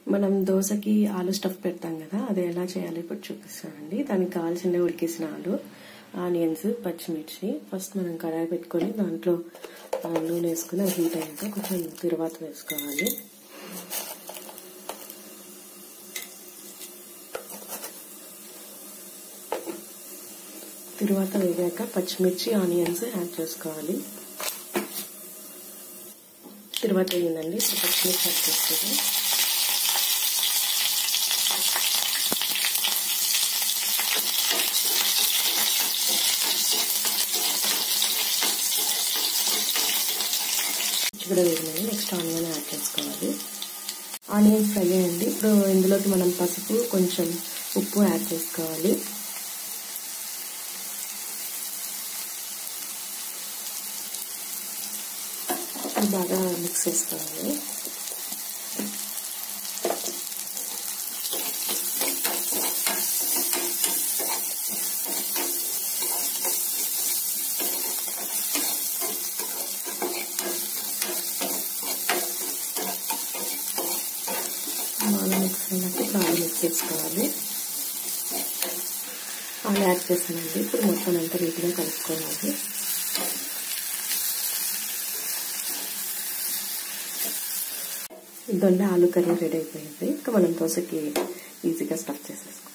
మనం దోశకి ఆలు స్టఫ్ పెడతాం కదా అది ఎలా చేయాలో ఇప్పుడు చూపిస్తానండి దానికి కావాల్సిన ఉడికేసిన ఆలు ఆనియన్స్ పచ్చిమిర్చి ఫస్ట్ మనం కడాయి పెట్టుకొని దాంట్లో ఆ, నూనె వేసుకుని అది హీట్ అయ్యాక కొంచెం తిరువాత వేసుకోవాలి తిరువాత వేగాక పచ్చిమిర్చి ఆనియన్స్ యాడ్ చేసుకోవాలి తిరువాత వేయిందండి ఇప్పుడు పచ్చిమిర్చి యాడ్ చేసుకోవాలి కూడా వేగినాయి నెక్స్ట్ ఆనియన్ యాడ్ చేసుకోవాలి ఆనియన్ ఫ్రై అయ్యండి ఇప్పుడు ఇందులోకి మనం పసుపు కొంచెం ఉప్పు యాడ్ చేసుకోవాలి ఇది బాగా మిక్స్ చేసుకోవాలి బాగా మిక్స్ అయినట్టు బాగా మిక్స్ చేసుకోవాలి ఆలు యాడ్ చేస్తానండి ఇప్పుడు మొత్తం అంతా నీట్గా కలుపుకోవాలి దొండ ఆలు కర్రీ రెడీ అయిపోయింది ఇంకా మనం దోశకి ఈజీగా స్టఫ్ చేసేసుకోవాలి